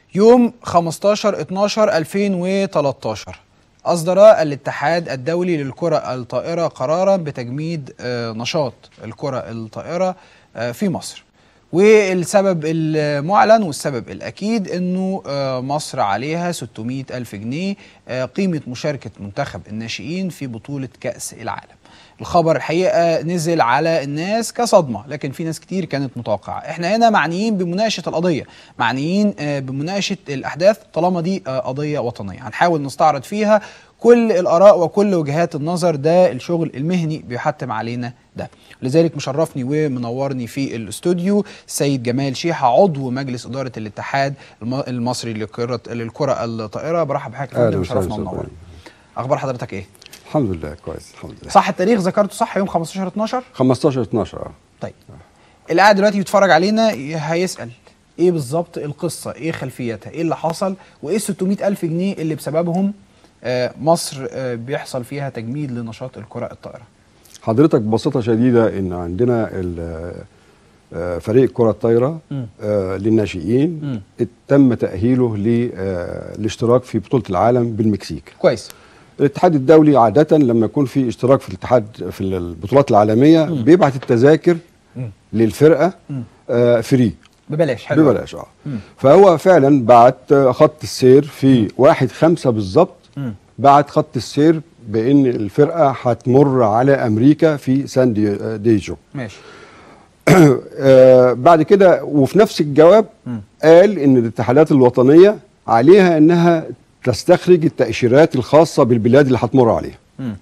يوم 15 12 2013 أصدر الاتحاد الدولي للكرة الطائرة قرارا بتجميد آه، نشاط الكرة الطائرة آه، في مصر والسبب المعلن والسبب الأكيد أنه آه، مصر عليها 600 ألف جنيه آه، قيمة مشاركة منتخب الناشئين في بطولة كأس العالم الخبر الحقيقة نزل على الناس كصدمة لكن في ناس كتير كانت متوقعة احنا هنا معنيين بمناقشة القضية معنيين آه، بمناقشة الأحداث طالما دي آه، قضية وطنية هنحاول نستعرض فيها كل الآراء وكل وجهات النظر ده الشغل المهني بيحتم علينا ده لذلك مشرفني ومنورني في الاستوديو السيد جمال شيحة عضو مجلس إدارة الاتحاد الم- المصري للكرة للكرة الطائرة برحب بحضرتك يا أهلا فندم وسهلا مشرفنا أستاذ ومنورنا إبراهيم. أخبار حضرتك إيه؟ الحمد لله كويس الحمد لله صح التاريخ ذكرته صح يوم 15 12 15 12 اه طيب اللي قاعد دلوقتي بيتفرج علينا هيسأل ايه بالظبط القصة ايه خلفيتها ايه اللي حصل وايه ال 600 ألف جنيه اللي بسببهم آه مصر آه بيحصل فيها تجميد لنشاط الكرة الطائرة حضرتك ببساطه شديده ان عندنا ال- آه، فريق كره الطايره مم. آه، للناشئين مم. تم تاهيله للاشتراك في بطوله العالم بالمكسيك كويس الاتحاد الدولي عاده لما يكون في اشتراك في الاتحاد في البطولات العالميه مم. بيبعت التذاكر مم. للفرقه مم. آه، فري ببلاش حلو ببلاش اه مم. فهو فعلا بعت آه، خط السير في واحد خمسة بالظبط مم. بعت خط السير بان الفرقه هتمر على امريكا في سان دي- آه، ديجو ماشي آه، بعد كده وفي نفس الجواب مم. قال ان الاتحادات الوطنيه عليها انها تستخرج التاشيرات الخاصه بالبلاد اللي هتمر عليها مم.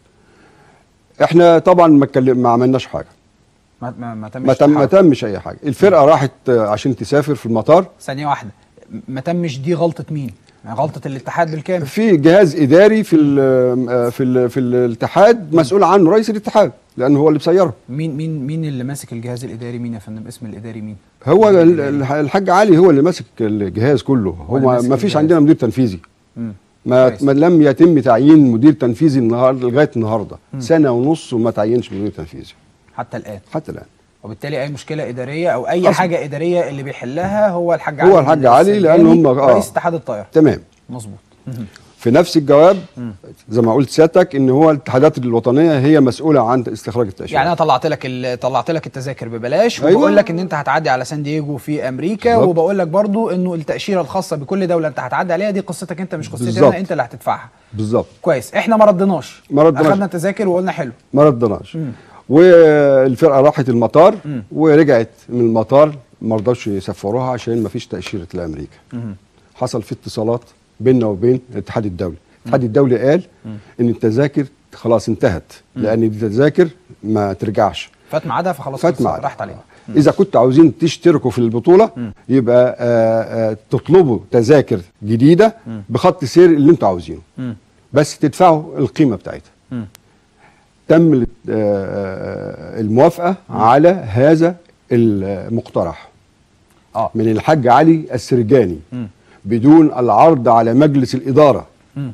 احنا طبعا ما اتكلم- ما عملناش حاجه ما ما ما تمش ما تم ما تحرك. تمش اي حاجه الفرقه راحت آه، عشان تسافر في المطار ثانية واحدة ما تمش دي غلطة مين؟ يعني غلطة الاتحاد بالكامل في جهاز اداري في ال في ال في الاتحاد مسؤول عنه رئيس الاتحاد لانه هو اللي بيسيره مين مين مين اللي ماسك الجهاز الإداري مين يا فندم اسم الإداري مين؟ هو مين ال- الإداري؟ ال- الحاج علي هو اللي ماسك الجهاز كله هو اللي هو ماسك ما فيش الجهاز. عندنا مدير تنفيذي مم. ما, كويس. ما لم يتم تعيين مدير تنفيذي النهارده لغايه النهارده مم. سنه ونص وما تعينش مدير تنفيذي حتى الآن حتى الان وبالتالي اي مشكله اداريه او اي أصلاً. حاجه اداريه اللي بيحلها هو الحاج هو علي الحاج بن علي لأن السرجاني، هم- آه. رئيس اتحاد الطائره تمام مظبوط في نفس الجواب مم. زي ما قلت سيادتك ان هو الاتحادات الوطنيه هي مسؤوله عن استخراج التاشيرات يعني انا طلعت لك ال- طلعت لك التذاكر ببلاش أيوة. وبقول لك ان انت هتعدي على سان دييجو في امريكا بالظبط. وبقول لك برضو انه التاشيره الخاصه بكل دوله انت هتعدي عليها دي قصتك انت مش قصتي بالظبط. انا انت اللي هتدفعها بالظبط كويس احنا ما ردناش ما ردناش. اخدنا التذاكر وقلنا حلو ما ردناش مم. والفرقه راحت المطار مم. ورجعت من المطار ما رضوش يسفروها عشان ما فيش تاشيره لامريكا مم. حصل في اتصالات بيننا وبين الاتحاد الدولي الاتحاد الدولي قال ان التذاكر خلاص انتهت لان دي تذاكر ما ترجعش فات ميعادها فخلاص فات خلصت، ميعادها. راحت علينا اذا كنتوا عاوزين تشتركوا في البطوله مم. يبقى آآ آآ تطلبوا تذاكر جديده مم. بخط سير اللي انتوا عاوزينه مم. بس تدفعوا القيمه بتاعتها مم. تم ال- آه، الموافقه على هذا المقترح اه من الحاج علي السرجاني مم. بدون العرض على مجلس الاداره مم.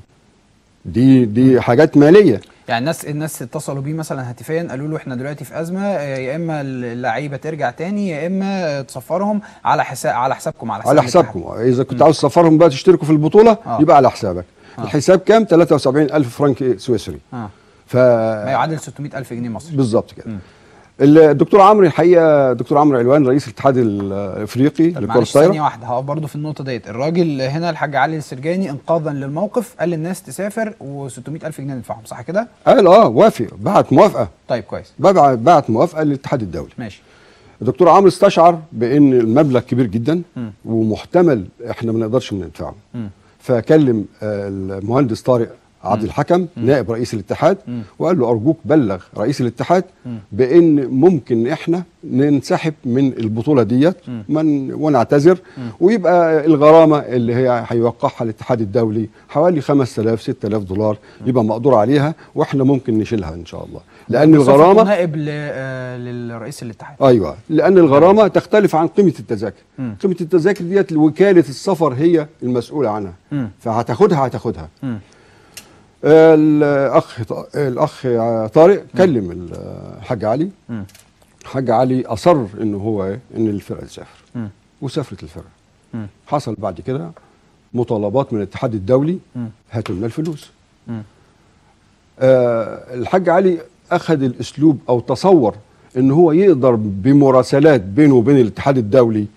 دي دي حاجات ماليه يعني الناس الناس اتصلوا بيه مثلا هاتفيا قالوا له احنا دلوقتي في ازمه آه، يا اما اللعيبه ترجع تاني يا اما آه، تسفرهم على حساب على حسابكم على حساب على الاتحاد. حسابكم اذا كنت عاوز تسفرهم بقى تشتركوا في البطوله آه. يبقى على حسابك آه. الحساب كام 73000 فرنك سويسري اه ف ما يعادل 600 الف جنيه مصري بالظبط كده مم. الدكتور عمرو الحقيقه دكتور عمرو علوان رئيس الاتحاد الافريقي لكره معلش ثانيه الطايره واحده هقف برضه في النقطه ديت الراجل هنا الحاج علي السرجاني انقاذا للموقف قال للناس تسافر و600 الف جنيه ندفعهم صح كده قال اه وافق بعت موافقه طيب كويس بعت بعت موافقه للاتحاد الدولي ماشي الدكتور عمرو استشعر بان المبلغ كبير جدا مم. ومحتمل احنا ما نقدرش ندفعه مم. فكلم آه، المهندس طارق عبد الحكم نائب رئيس الاتحاد مم. وقال له ارجوك بلغ رئيس الاتحاد مم. بان ممكن احنا ننسحب من البطوله ديت مم. من ونعتذر ويبقى الغرامه اللي هي هيوقعها الاتحاد الدولي حوالي 5000 6000 دولار يبقى مقدور عليها واحنا ممكن نشيلها ان شاء الله لان بصفته الغرامه نائب ل- آه، للرئيس الاتحاد ايوه لان الغرامه تختلف عن قيمه التذاكر مم. قيمه التذاكر ديت وكاله السفر هي المسؤوله عنها مم. فهتاخدها هتاخدها مم. الاخ ط- الاخ طارق كلم الحاج علي مم. الحاج علي اصر ان هو إيه؟ ان الفرقه تسافر مم. وسافرت الفرقه مم. حصل بعد كده مطالبات من الاتحاد الدولي مم. هاتوا لنا الفلوس مم. آه الحاج علي اخذ الاسلوب او تصور ان هو يقدر بمراسلات بينه وبين الاتحاد الدولي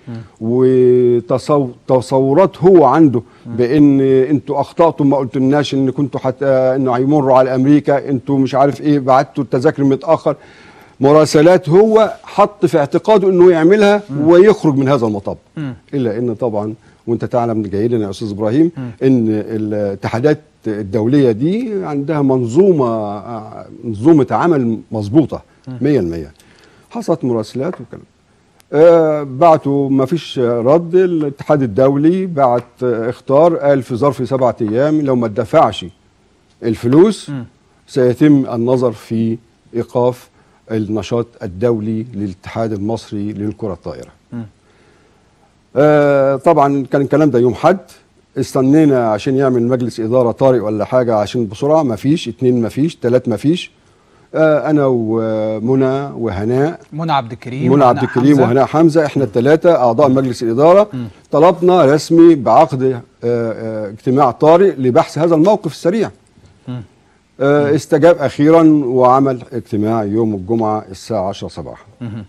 وتصورات هو عنده بان انتوا اخطاتم ما قلتلناش ان كنتوا حتى انه هيمروا على امريكا انتوا مش عارف ايه بعتوا التذاكر متاخر مراسلات هو حط في اعتقاده انه يعملها ويخرج من هذا المطب مم. الا ان طبعا وانت تعلم جيدا يا استاذ ابراهيم ان الاتحادات الدوليه دي عندها منظومه منظومه عمل مظبوطه 100% حصلت مراسلات وكلام آه بعتوا ما فيش رد الاتحاد الدولي بعت آه، اختار قال في ظرف سبعة ايام لو ما اتدفعش الفلوس مم. سيتم النظر في ايقاف النشاط الدولي للاتحاد المصري للكره الطائره مم. آه طبعا كان الكلام ده يوم حد استنينا عشان يعمل مجلس اداره طارئ ولا حاجه عشان بسرعه ما فيش اتنين ما فيش تلات ما فيش آه انا ومنى وهناء منى عبد الكريم منى وهناء عبد الكريم حمزة. وهناء حمزه احنا الثلاثه اعضاء مجلس الاداره طلبنا رسمي بعقد آه، آه، اجتماع طارئ لبحث هذا الموقف السريع مم. آه، استجاب اخيرا وعمل اجتماع يوم الجمعه الساعه 10 صباحا مهم.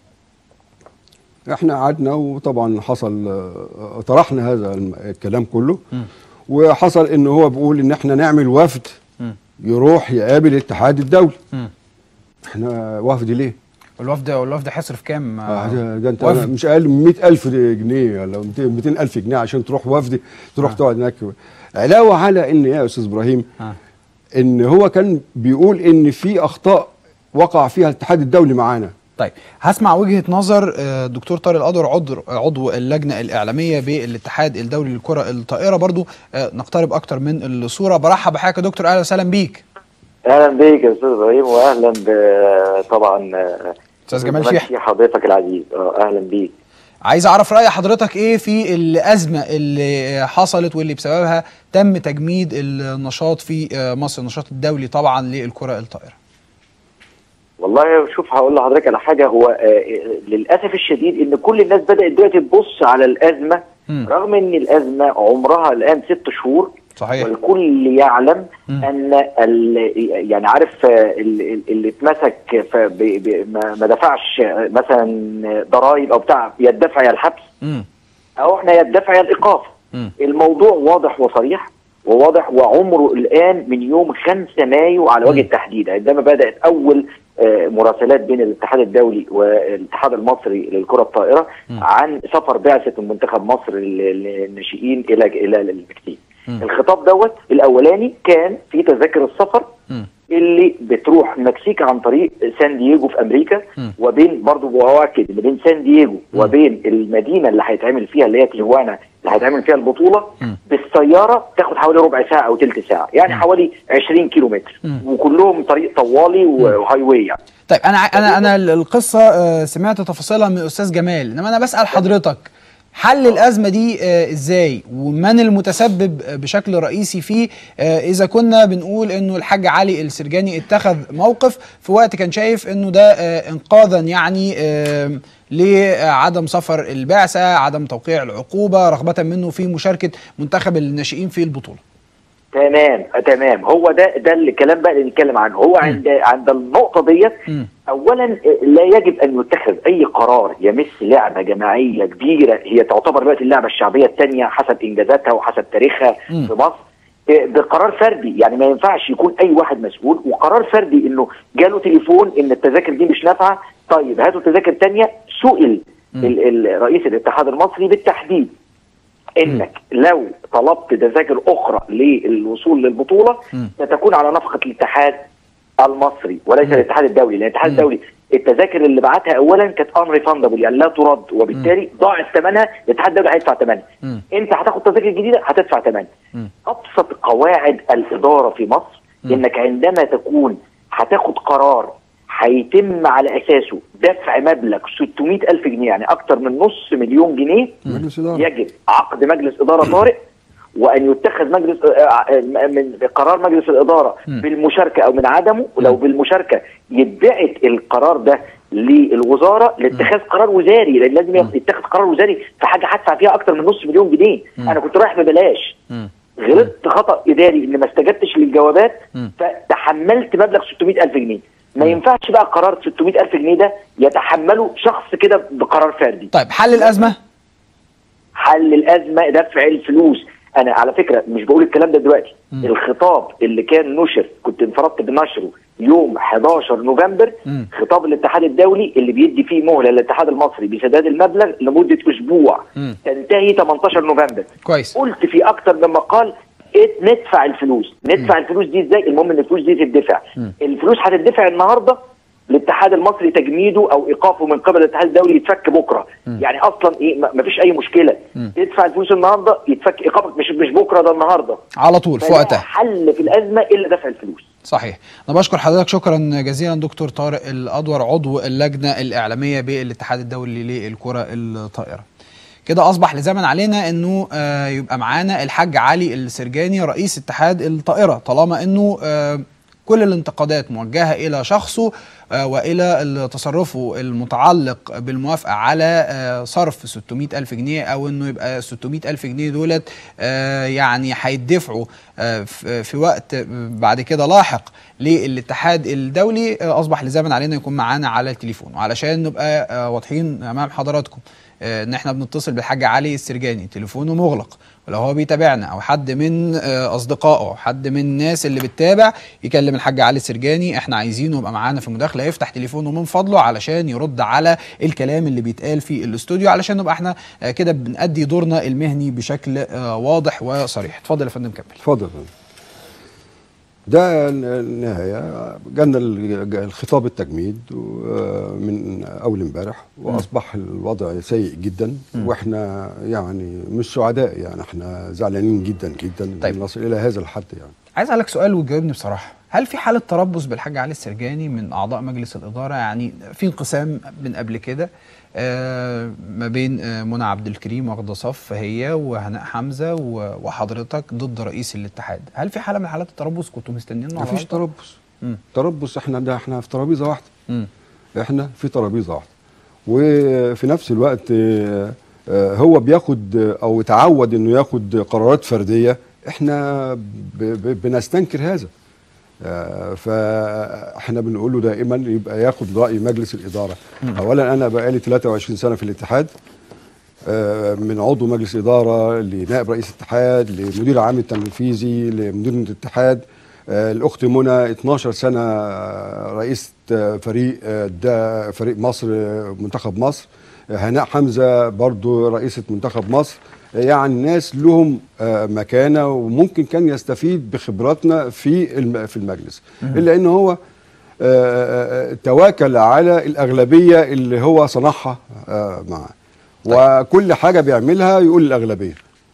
احنا قعدنا وطبعا حصل آه، طرحنا هذا الم- الكلام كله مم. وحصل ان هو بيقول ان احنا نعمل وفد مم. يروح يقابل الاتحاد الدولي مم. احنا وفد ليه؟ الوفد والوفد هيصرف كام آه، ده, ده انت وفد. مش اقل من 100000 جنيه ولا 200000 جنيه عشان تروح وفد تروح آه. تقعد هناك علاوه على ان يا استاذ ابراهيم آه. ان هو كان بيقول ان في اخطاء وقع فيها الاتحاد الدولي معانا طيب هسمع وجهه نظر آه، الدكتور طارق القدر عضو عضو اللجنه الاعلاميه بالاتحاد الدولي للكره الطائره برضو آه، نقترب اكتر من الصوره برحب بحضرتك يا دكتور اهلا وسهلا بيك اهلا بيك يا استاذ ابراهيم واهلا ب- طبعا آه، استاذ جمال شيح بمسي حضرتك العزيز اه اهلا بيك عايز اعرف راي حضرتك ايه في الازمه اللي حصلت واللي بسببها تم تجميد النشاط في آه، مصر النشاط الدولي طبعا للكره الطائره والله شوف هقول لحضرتك على حاجه هو آه، للاسف الشديد ان كل الناس بدات دلوقتي تبص على الازمه مم. رغم ان الازمه عمرها الان ست شهور صحيح والكل يعلم مم. ان ال- يعني عارف آه، ال- ال- اللي اتمسك ف- ب- ب- ما ما دفعش آه، مثلا ضرائب او بتاع يدفع يا الحبس مم. او احنا يدفع يا الايقاف مم. الموضوع واضح وصريح وواضح وعمره الان من يوم 5 مايو على وجه مم. التحديد عندما بدات اول آه، مراسلات بين الاتحاد الدولي والاتحاد المصري للكره الطائره مم. عن سفر بعثه منتخب مصر لل- للناشئين الى الى المكسيك. مم. الخطاب دوت الاولاني كان في تذاكر السفر مم. اللي بتروح المكسيك عن طريق سان دييجو في امريكا مم. وبين برضه بؤكد ما بين سان دييجو وبين المدينه اللي هيتعمل فيها اللي هي تيجوانا اللي هيتعمل فيها البطوله مم. بالسياره تاخد حوالي ربع ساعه او ثلث ساعه يعني حوالي 20 كيلو متر مم. وكلهم طريق طوالي وهاي واي يعني طيب انا ع- انا انا ال- القصه آه، سمعت تفاصيلها من الاستاذ جمال انما انا بسال حضرتك حل الازمه دي آه، ازاي ومن المتسبب آه، بشكل رئيسي فيه آه، اذا كنا بنقول انه الحاج علي السرجاني اتخذ موقف في وقت كان شايف انه ده آه، انقاذا يعني آه، لعدم سفر البعثه عدم توقيع العقوبه رغبه منه في مشاركه منتخب الناشئين في البطوله تمام آه، تمام هو ده ده الكلام بقى اللي نتكلم عنه هو عند عند النقطه ديت مم. اولا آه، لا يجب ان يتخذ اي قرار يمس لعبه جماعيه كبيره هي تعتبر دلوقتي اللعبه الشعبيه الثانيه حسب انجازاتها وحسب تاريخها مم. في مصر آه، بقرار فردي يعني ما ينفعش يكون اي واحد مسؤول وقرار فردي انه جاله تليفون ان التذاكر دي مش نافعه طيب هاتوا تذاكر ثانيه سئل مم. ال- ال- رئيس الاتحاد المصري بالتحديد انك لو طلبت تذاكر اخرى للوصول للبطوله مم. ستكون على نفقه الاتحاد المصري وليس مم. الاتحاد الدولي لان الاتحاد مم. الدولي التذاكر اللي بعتها اولا كانت ان ريفاندبل يعني لا ترد وبالتالي ضاعت ثمنها الاتحاد الدولي هيدفع ثمنها مم. انت هتاخد تذاكر جديده هتدفع ثمنها مم. ابسط قواعد الاداره في مصر مم. انك عندما تكون هتاخد قرار هيتم على اساسه دفع مبلغ 600 الف جنيه يعني اكتر من نص مليون جنيه مجلس اداره يجب عقد مجلس اداره طارئ وان يتخذ مجلس آه، آه، من قرار مجلس الاداره مم. بالمشاركه او من عدمه ولو بالمشاركه يتبعت القرار ده للوزاره لاتخاذ قرار وزاري لان لازم يتخذ قرار وزاري في حاجه هدفع فيها اكتر من نص مليون جنيه انا كنت رايح ببلاش مم. غلطت خطا اداري ان ما استجبتش للجوابات مم. فتحملت مبلغ 600000 جنيه ما ينفعش بقى قرار 600000 جنيه ده يتحمله شخص كده بقرار فردي طيب حل الازمه حل الازمه دفع الفلوس انا على فكره مش بقول الكلام ده دلوقتي مم. الخطاب اللي كان نشر كنت انفردت بنشره يوم 11 نوفمبر مم. خطاب الاتحاد الدولي اللي بيدي فيه مهله للاتحاد المصري بسداد المبلغ لمده اسبوع مم. تنتهي 18 نوفمبر كويس قلت في اكتر من مقال إيه ندفع الفلوس ندفع الفلوس دي ازاي المهم ان الفلوس دي تدفع مم. الفلوس هتدفع النهارده الاتحاد المصري تجميده او ايقافه من قبل الاتحاد الدولي يتفك بكره يعني اصلا ايه ما فيش اي مشكله مم. تدفع الفلوس النهارده يتفك ايقافك مش مش بكره ده النهارده على طول في فلا وقتها حل في الازمه الا دفع الفلوس صحيح انا بشكر حضرتك شكرا جزيلا دكتور طارق الادور عضو اللجنه الاعلاميه بالاتحاد الدولي للكره الطائره كده اصبح لزمن علينا انه آه، يبقى معانا الحاج علي السرجاني رئيس اتحاد الطائره طالما انه آه، كل الانتقادات موجهه الى شخصه آه، والى تصرفه المتعلق بالموافقه على آه، صرف 600 الف جنيه او انه يبقى 600 الف جنيه دولت آه، يعني هيدفعوا آه، في في وقت بعد كده لاحق للاتحاد الدولي آه، اصبح لزمن علينا يكون معانا على التليفون وعلشان نبقى آه، واضحين امام حضراتكم آه، ان احنا بنتصل بالحاج علي السرجاني تليفونه مغلق ولو هو بيتابعنا او حد من آه، اصدقائه او حد من الناس اللي بتتابع يكلم الحاج علي السرجاني احنا عايزينه يبقى معانا في مداخله يفتح تليفونه من فضله علشان يرد على الكلام اللي بيتقال في الاستوديو علشان نبقى احنا آه، كده بنأدي دورنا المهني بشكل آه، واضح وصريح اتفضل يا فندم كمل اتفضل يا فندم. ده النهاية جالنا ال- الخطاب التجميد و- من أول امبارح وأصبح الوضع سيء جدا وإحنا يعني مش سعداء يعني إحنا زعلانين جدا جدا طيب. طيب. نصل إلى هذا الحد يعني عايز اسالك سؤال وتجاوبني بصراحه هل في حاله تربص بالحاج علي السرجاني من اعضاء مجلس الاداره يعني في انقسام من قبل كده آه ما بين آه منى عبد الكريم واخده صف هي وهناء حمزه و- وحضرتك ضد رئيس الاتحاد هل في حاله من حالات التربص كنتوا مستنيينه على مفيش الأرض؟ تربص مم. تربص إحنا ده إحنا في ترابيزة واحدة مم. احنا في ترابيزه واحده وفي نفس الوقت آه، آه، هو بياخد آه، او اتعود انه ياخد قرارات فرديه احنا ب- ب- بنستنكر هذا آه، فاحنا بنقول له دائما يبقى ياخد راي مجلس الاداره اولا انا بقالي 23 سنه في الاتحاد آه، من عضو مجلس اداره لنائب رئيس الاتحاد لمدير العام التنفيذي لمدير الاتحاد آه، الاخت منى 12 سنه آه، رئيسه آه، فريق آه، ده فريق مصر آه، منتخب مصر آه، هناء حمزه برضو رئيسه منتخب مصر آه، يعني ناس لهم آه، مكانه وممكن كان يستفيد بخبراتنا في الم- في المجلس الا ان هو آه، آه، تواكل على الاغلبيه اللي هو صنعها آه، معاه وكل حاجه بيعملها يقول الاغلبيه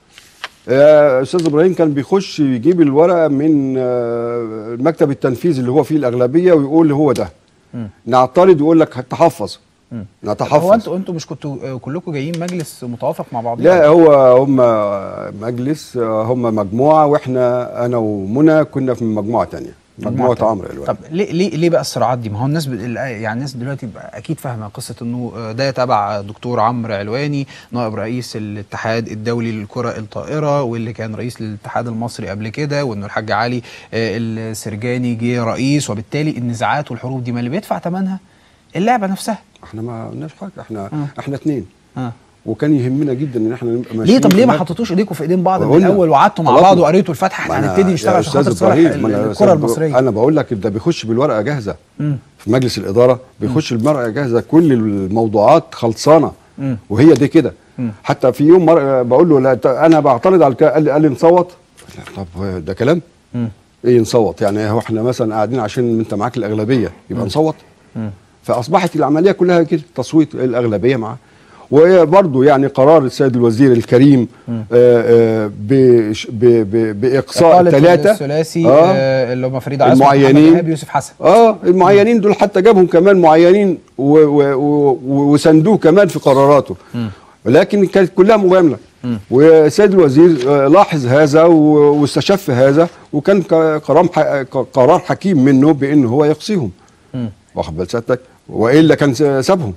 آه، استاذ ابراهيم كان بيخش يجيب الورقه من آه، المكتب التنفيذي اللي هو فيه الاغلبيه ويقول هو ده مم. نعترض يقول لك تحفظ مم. نتحفظ هو انتوا انتوا مش كنتوا آه، كلكم جايين مجلس متوافق مع بعض لا هو هم مجلس آه، هم مجموعه واحنا انا ومنى كنا في مجموعه تانية مجموعه تانية. عمرو الوان طب ليه ليه ليه بقى الصراعات دي؟ ما هو الناس ب... ال- يعني الناس دلوقتي بقى اكيد فاهمه قصه انه آه، ده تبع دكتور عمرو علواني نائب رئيس الاتحاد الدولي للكره الطائره واللي كان رئيس الاتحاد المصري قبل كده وانه الحاج علي آه، السرجاني جه رئيس وبالتالي النزاعات والحروب دي ما اللي بيدفع ثمنها اللعبه نفسها احنا ما قلناش حاجه احنا آه. احنا اتنين اه وكان يهمنا جدا ان احنا نبقى ليه ماشيين طب ليه ما في حطيتوش ايديكم في ايدين بعض من قلنا. الاول وقعدتوا مع طلبنا. بعض وقريتوا الفاتحه ما احنا أنا- هنبتدي يا نشتغل عشان أستاذ خاطر صالح إبراهيم، ما أنا ال- أستاذ الكره إبراهيم، المصريه انا بقول لك ده بيخش بالورقه جاهزه مم. في مجلس الاداره بيخش بالورقه جاهزه كل الموضوعات خلصانه مم. وهي دي كده مم. حتى في يوم مر... بقول له لا ت- انا بعترض على الك- قال لي قال لي نصوت لا، طب ده كلام مم. ايه نصوت يعني هو احنا مثلا قاعدين عشان انت معاك الاغلبيه يبقى نصوت مم. فاصبحت العمليه كلها كده تصويت الاغلبيه معاه وبرضه يعني قرار السيد الوزير الكريم آه آه بش- ب- ب- باقصاء إقالة ثلاثه الثلاثي آه. آه اللي هم فريد عصمت المعينين. محمد إيهاب يوسف حسن اه المعينين دول حتى جابهم كمان معينين و- و- و- وسندوه كمان في قراراته ولكن كانت كلها مجامله والسيد الوزير آه، لاحظ هذا و- واستشف هذا وكان ك- قرار ح- ك- قرار حكيم منه بان هو يقصيهم مم. واخد بال سيادتك والا كان س- سابهم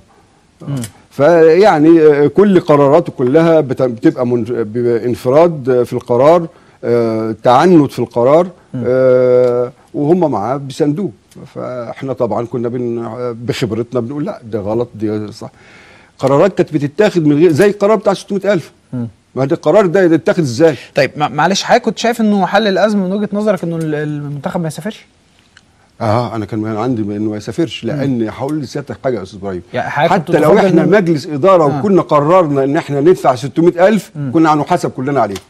فيعني آه، كل قراراته كلها بت- بتبقى من- بيبقى انفراد في القرار آه، تعنت في القرار آه، وهم معاه بيساندوه فاحنا طبعا كنا بن بخبرتنا بنقول لا ده غلط دي صح قرارات كانت بتتاخد من غير زي القرار بتاع 600000 ما ده القرار ده يتاخد ازاي؟ طيب مع- معلش حضرتك كنت شايف انه حل الازمه من وجهه نظرك انه ال- المنتخب ما يسافرش؟ اه انا كان عندي انه ما يسافرش لان هقول لسيادتك حاجه يا استاذ ابراهيم يعني حضرتك كنت حتى لو تفضل احنا إنه- مجلس اداره آه. وكنا قررنا ان احنا ندفع 600000 كنا هنحاسب كلنا عليه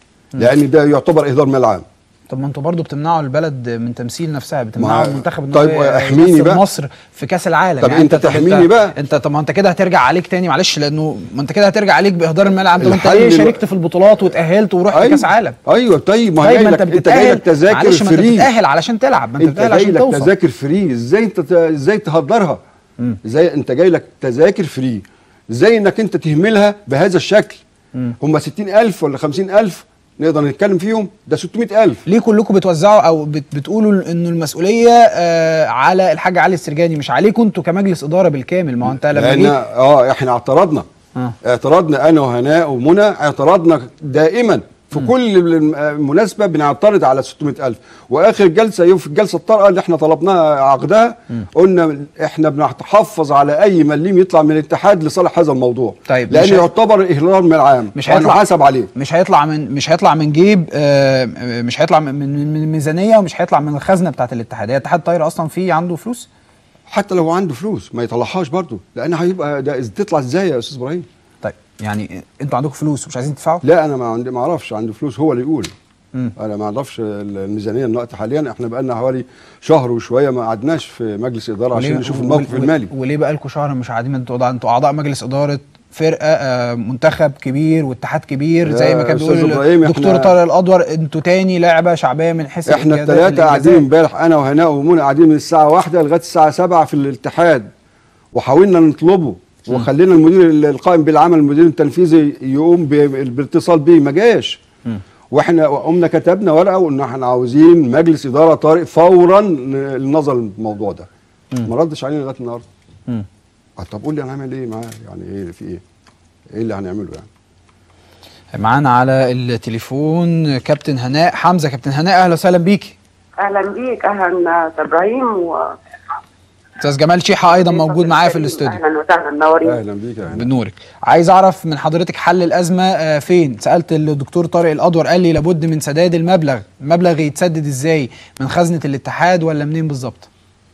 لان ده يعتبر اهدار مال عام طب ما انتوا برضه بتمنعوا البلد من تمثيل نفسها بتمنعوا ما- المنتخب ان طيب هو احميني يمثل بقى. مصر في كاس العالم طب انت تحميني بقى. انت طب ما انت كده هترجع عليك تاني معلش لانه ما انت كده هترجع عليك باهدار المال العام طب انت الحل ليه الو- شاركت في البطولات واتاهلت ورحت أيوة. كاس عالم ايوه طيب ما طيب جاي ما لك انت انت جاي لك بتتاهل تذاكر معلش ما انت فري بتتاهل علشان تلعب ما انت انت بتتاهل جاي عشان لك توصل تذاكر فري ازاي انت ت- ازاي تهدرها ازاي انت جاي لك تذاكر فري ازاي انك انت تهملها بهذا الشكل هم 60000 ولا 50000 نقدر نتكلم فيهم ده 600000 ليه كلكم بتوزعوا او بت بتقولوا انه المسؤوليه آه على الحاج علي السرجاني مش عليكم انتوا كمجلس اداره بالكامل ما هو انت لما لان جيت اه احنا اعترضنا آه. اعترضنا انا وهناء ومنى اعترضنا دائما في كل الم- مناسبه بنعترض على 600000 واخر جلسه يوم في الجلسه الطارئه اللي احنا طلبناها عقدها قلنا احنا بنتحفظ مش اي مليم يطلع من الاتحاد لصالح هذا الموضوع طيب، لان مش هي- يعتبر اهدار من العام مش هيطلع وهنحاسب عليه مش هيطلع من مش هيطلع من جيب آه آه، مش هيطلع من من من ميزانيه ومش هيطلع من الخزنه بتاعت الاتحاد هي اتحاد الطايره اصلا فيه عنده فلوس حتى لو عنده فلوس ما يطلعهاش برضه لان هيبقى ده إز- تطلع ازاي يا استاذ ابراهيم طيب يعني انتوا عندكم فلوس ومش عايزين تدفعوا لا انا ما عندي ما اعرفش عنده فلوس هو اللي يقول مم. انا ما اعرفش الميزانيه الوقت حاليا احنا بقى لنا حوالي شهر وشويه ما قعدناش في مجلس اداره عشان وليه- نشوف ول- الموقف ول- المالي وليه بقى لكم شهر مش قاعدين انتوا أعضاء- انتوا اعضاء مجلس اداره فرقه آه منتخب كبير واتحاد كبير زي ما يا كان أستاذ بيقول إبراهيم، الدكتور إحنا- طارق الادور انتوا تاني لعبه شعبيه من حيث احنا الإنجازات- الثلاثه قاعدين الإنجازات. امبارح انا وهناء ومنى قاعدين من الساعه واحدة لغايه الساعه 7 في الاتحاد وحاولنا نطلبه وخلينا المدير القائم بالعمل المدير التنفيذي يقوم ب- بالاتصال بيه ما جاش واحنا قمنا كتبنا ورقه وقلنا احنا عاوزين مجلس اداره طارئ فورا للنظر للموضوع ده ما ردش علينا لغايه النهارده مم. طب قول لي هنعمل ايه معاه يعني ايه في ايه ايه اللي هنعمله يعني معانا على التليفون كابتن هناء حمزه كابتن هناء اهلا وسهلا بيكي اهلا بيك اهلا أستاذ ابراهيم و استاذ جمال شيحه ايضا موجود معايا في الاستوديو اهلا وسهلا منورين اهلا بيك يا هنا بنورك عايز اعرف من حضرتك حل الازمه آه، فين سالت الدكتور طارق الادور قال لي لابد من سداد المبلغ المبلغ يتسدد ازاي من خزنه الاتحاد ولا منين بالظبط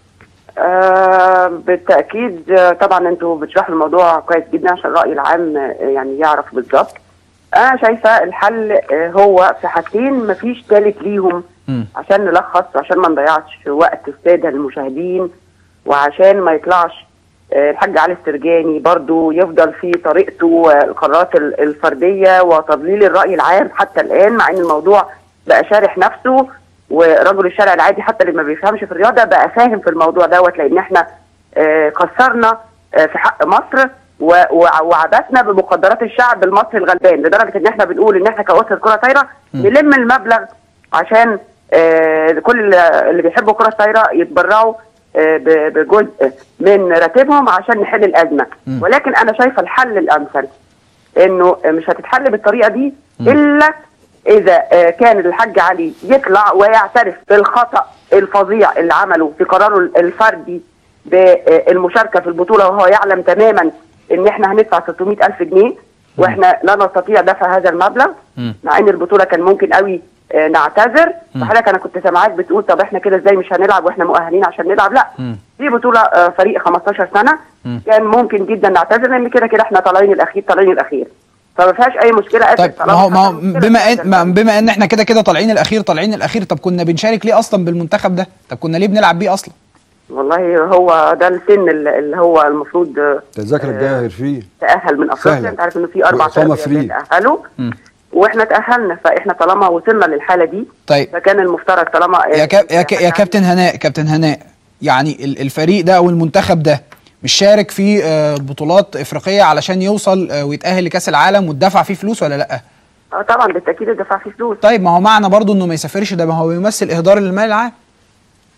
آه بالتاكيد آه، طبعا انتوا بتشرحوا الموضوع كويس جدا عشان الراي العام آه، يعني يعرف بالظبط انا شايفه الحل آه، هو في حاجتين مفيش ثالث ليهم مم. عشان نلخص وعشان ما نضيعش وقت الساده المشاهدين وعشان ما يطلعش آه، الحاج علي السرجاني برضو يفضل في طريقته آه، القرارات ال- الفرديه وتضليل الراي العام حتى الان مع ان الموضوع بقى شارح نفسه ورجل الشارع العادي حتى اللي ما بيفهمش في الرياضه بقى فاهم في الموضوع دوت لان احنا آه، قصرنا آه، في حق مصر و- وع- وعبثنا بمقدرات الشعب المصري الغلبان لدرجه ان احنا بنقول ان احنا كاسره كره طايره نلم المبلغ عشان آه، كل اللي- اللي بيحبوا كره طايره يتبرعوا آه، ب- بجزء من راتبهم عشان نحل الازمه ولكن انا شايفه الحل الامثل انه مش هتتحل بالطريقه دي الا اذا آه، كان الحاج علي يطلع ويعترف بالخطا الفظيع اللي عمله في قراره الفردي بالمشاركه في البطوله وهو يعلم تماما ان احنا هندفع 600 الف جنيه واحنا لا نستطيع دفع هذا المبلغ مم. مع ان البطوله كان ممكن قوي آه، نعتذر فحضرتك انا كنت سامعاك بتقول طب احنا كده ازاي مش هنلعب واحنا مؤهلين عشان نلعب لا مم. دي بطوله آه، فريق 15 سنه مم. كان ممكن جدا نعتذر لان كده كده احنا طالعين الاخير طالعين الاخير فما فيهاش اي مشكله أسف، طيب ما طالما هو ما هو حصل مشكلة بما ان نعتذر. ما- بما ان احنا كده كده طالعين الاخير طالعين الاخير طب كنا بنشارك ليه اصلا بالمنتخب ده طب كنا ليه بنلعب بيه اصلا والله هو ده السن اللي اللي هو المفروض آه، تذاكر الجاهر فيه تأهل من افريقيا سهلة. انت عارف انه في اربع وإقامة فرق فري. تأهلوا مم. واحنا تأهلنا فاحنا طالما وصلنا للحالة دي طيب فكان المفترض طالما يا كاب يا, كا- يا كابتن هناء كابتن هناء يعني ال- الفريق ده او المنتخب ده مش شارك في آه، بطولات افريقيه علشان يوصل آه، ويتاهل لكاس العالم وتدفع فيه فلوس ولا لا اه طبعا بالتاكيد الدفاع فيه فلوس طيب ما هو معنى برضو انه ما يسافرش ده ما هو بيمثل اهدار للمال العام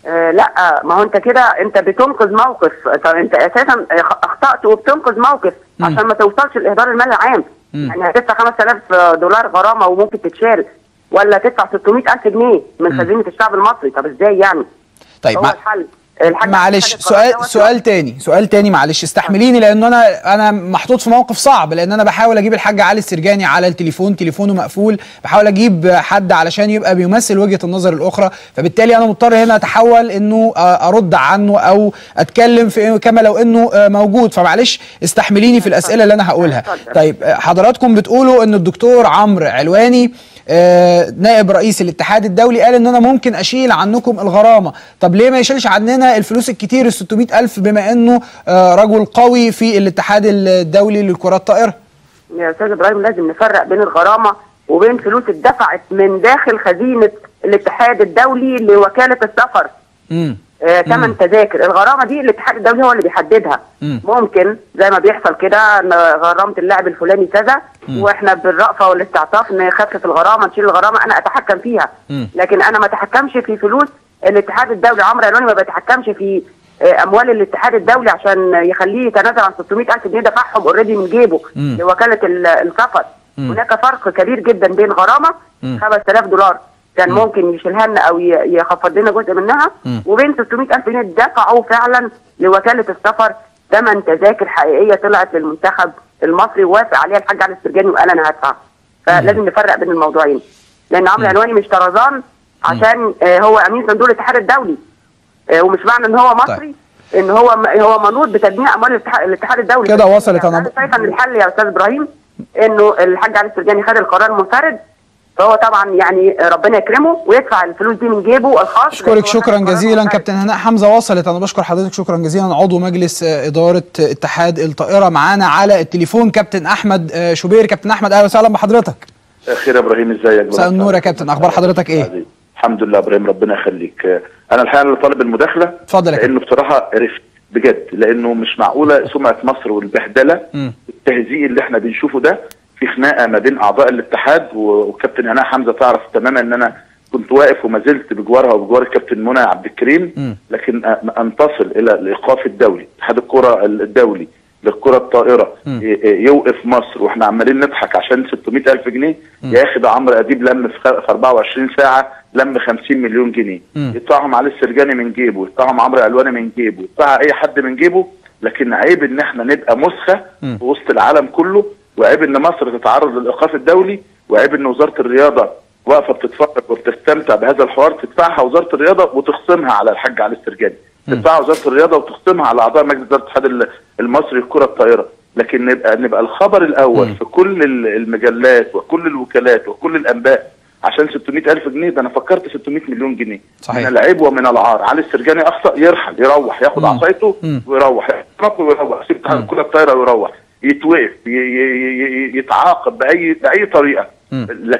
آه لا ما هو انت كده انت بتنقذ موقف طب انت اساسا اخطات وبتنقذ موقف مم. عشان ما توصلش لاهدار المال العام مم. يعني هتدفع 5000 دولار غرامه وممكن تتشال ولا تدفع 600000 جنيه من خزينه الشعب المصري طب ازاي يعني طيب هو مع... الحل الحاج معلش خد القرار سؤال دوت سؤال تاني سؤال تاني معلش استحمليني لان انا انا محطوط في موقف صعب لان انا بحاول اجيب الحاج علي السرجاني على التليفون تليفونه مقفول بحاول اجيب حد علشان يبقى بيمثل وجهة النظر الاخرى فبالتالي انا مضطر هنا اتحول انه آه، ارد عنه او اتكلم في كما لو انه آه، موجود فمعلش استحمليني في الاسئله اللي انا هقولها اتفضل. طيب آه، حضراتكم بتقولوا ان الدكتور عمرو علواني آه، نائب رئيس الاتحاد الدولي قال ان انا ممكن اشيل عنكم الغرامه طب ليه ما يشيلش عننا الفلوس الكتير ال 600 الف بما انه آه، رجل قوي في الاتحاد الدولي للكرات الطائره يا استاذ ابراهيم لازم نفرق بين الغرامه وبين فلوس اتدفعت من داخل خزينه الاتحاد الدولي لوكاله السفر امم آه، ثمن تذاكر الغرامه دي الاتحاد الدولي هو اللي بيحددها مم. ممكن زي ما بيحصل كده ان غرامه اللاعب الفلاني كذا واحنا بالرأفه والاستعطاف نخفف الغرامه نشيل الغرامه انا اتحكم فيها مم. لكن انا ما اتحكمش في فلوس الاتحاد الدولي عمرو علواني ما بيتحكمش في آه، اموال الاتحاد الدولي عشان يخليه يتنازل عن 600000 جنيه دفعهم اوريدي من جيبه مم. لوكاله ال- السفر مم. هناك فرق كبير جدا بين غرامه مم. 5000 دولار كان ممكن يشيلها لنا او ي- يخفض لنا جزء منها مم. وبين 600000 جنيه دفعوا فعلا لوكاله السفر ثمن تذاكر حقيقيه طلعت للمنتخب المصري ووافق عليها الحاج علي السرجاني وقال انا هدفع فلازم نفرق بين الموضوعين لان عمرو علواني مش طرزان عشان آه هو امين صندوق الاتحاد الدولي آه ومش معنى ان هو مصري ان هو م- هو منوط بتجميع اموال الاتحاد, الاتحاد الدولي كده وصلت يعني أنا- انا شايفه ان الحل يا استاذ ابراهيم انه الحاج علي السرجاني خد القرار منفرد فهو طبعا يعني ربنا يكرمه ويدفع الفلوس دي من جيبه الخاص لأن اشكرك هو شكرا خد القرار جزيلا منفرد. كابتن هناء حمزه وصلت انا بشكر حضرتك شكرا جزيلا عضو مجلس آه، اداره آه، اتحاد الطائره معانا على التليفون كابتن احمد آه، شوبير كابتن احمد اهلا وسهلا بحضرتك خير يا ابراهيم ازيك مساء النور يا كابتن اخبار حضرتك ايه الحمد لله ابراهيم ربنا يخليك انا الحقيقه اللي طالب المداخله اتفضل يا كابتن لانه بصراحه عرفت بجد لانه مش معقوله سمعه مصر والبهدله مم. التهزيء اللي احنا بنشوفه ده في خناقه ما بين اعضاء الاتحاد و- وكابتن هناء حمزه تعرف تماما ان انا كنت واقف وما زلت بجوارها وبجوار الكابتن منى عبد الكريم مم. لكن أ- ان تصل الى الايقاف الدولي اتحاد الكره الدولي للكره الطائره مم. ي- ي- يوقف مصر واحنا عمالين نضحك عشان 600 الف جنيه يا اخي ده عمرو اديب لم في خ- في 24 ساعه لم 50 مليون جنيه مم. يدفعهم علي السرجاني من جيبه يدفعهم عمرو علواني من جيبه يدفع اي حد من جيبه لكن عيب ان احنا نبقى مسخه مم. في وسط العالم كله وعيب ان مصر تتعرض للايقاف الدولي وعيب ان وزاره الرياضه واقفه بتتفرج وبتستمتع بهذا الحوار تدفعها وزاره الرياضه وتخصمها على الحاج علي السرجاني تدفعها وزاره الرياضه وتخصمها على اعضاء مجلس اداره الاتحاد ال- المصري للكره الطائره لكن نبقى نبقى الخبر الاول مم. في كل ال- المجلات وكل الوكالات وكل الانباء عشان 600 الف جنيه ده انا فكرت 600 مليون جنيه صحيح. من العيب ومن العار علي السرجاني اخطا يرحل يروح ياخد مم. عصايته مم. ويروح يتنقل ويروح يسيب اتحاد الكره الطايره ويروح يتوقف ي- ي- ي- يتعاقب باي باي طريقه مم. لكن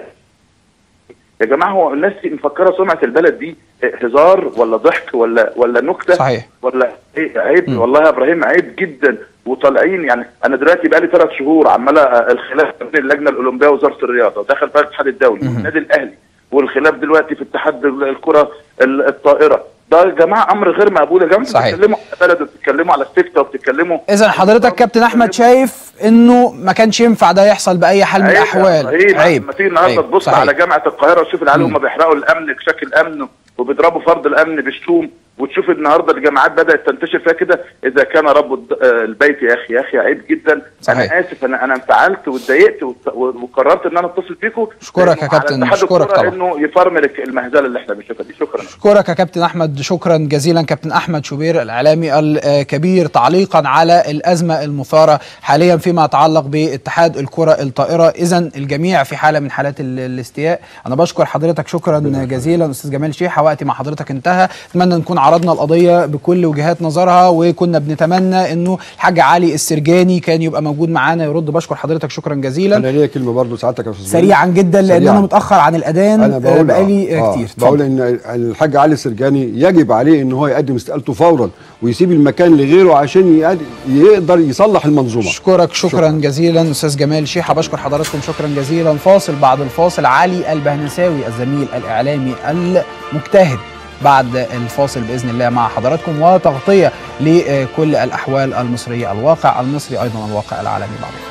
يا جماعه هو الناس دي مفكره سمعه البلد دي هزار ولا ضحك ولا ولا نكته صحيح. ولا إيه عيب مم. والله يا ابراهيم عيب جدا وطالعين يعني انا دلوقتي بقى لي ثلاث شهور عماله الخلاف بين اللجنه الاولمبيه ووزاره الرياضه ودخل بقى الاتحاد الدولي والنادي الاهلي والخلاف دلوقتي في اتحاد الكره ال- الطائره ده يا جماعه امر غير مقبول يا جماعه انتوا صحيح. بتتكلموا على بلد وبتتكلموا على السكه وبتتكلموا اذا حضرتك كابتن احمد شايف انه ما كانش ينفع ده يحصل باي حال من عيب يا الاحوال إبراهيم. عيب لما تيجي النهارده عيب. تبص صحيح. على جامعه القاهره وتشوف العيال مم. هم بيحرقوا الامن كشك الامن وبيضربوا فرد الامن بالشوم وتشوف النهارده الجامعات بدات تنتشر فيها كده اذا كان رب الد- آه، البيت يا اخي يا اخي عيب جدا صحيح. انا اسف انا انا انفعلت واتضايقت وت- وقررت ان انا اتصل بيكم أشكرك يا لأنه كابتن، على اتحاد أشكرك الكرة طبعا. انه يفرمل المهزله اللي احنا بنشوفها دي شكرا اشكرك يا كابتن احمد شكرا جزيلا كابتن احمد شوبير الاعلامي الكبير تعليقا على الازمه المثاره حاليا فيما يتعلق باتحاد الكره الطائره اذا الجميع في حاله من حالات ال- الاستياء انا بشكر حضرتك شكرا جزيلا استاذ جمال شيحه وقتي مع حضرتك انتهى اتمنى نكون عرضنا القضيه بكل وجهات نظرها وكنا بنتمنى انه الحاج علي السرجاني كان يبقى موجود معانا يرد بشكر حضرتك شكرا جزيلا انا ليا كلمه برضه سعادتك يا استاذ سريعا جدا لان سريعاً. انا متاخر عن الاذان انا آه، بقول بقالي آه آه، كتير بقول اتفضل. ان الحاج علي السرجاني يجب عليه ان هو يقدم استقالته فورا ويسيب المكان لغيره عشان يقد- يقدر يصلح المنظومه اشكرك شكرا, شكرا جزيلا استاذ جمال شيحه بشكر حضراتكم شكرا جزيلا فاصل بعد الفاصل علي البهنساوي الزميل الاعلامي المجتهد بعد الفاصل باذن الله مع حضراتكم وتغطيه لكل الاحوال المصريه الواقع المصري ايضا الواقع العالمي بعد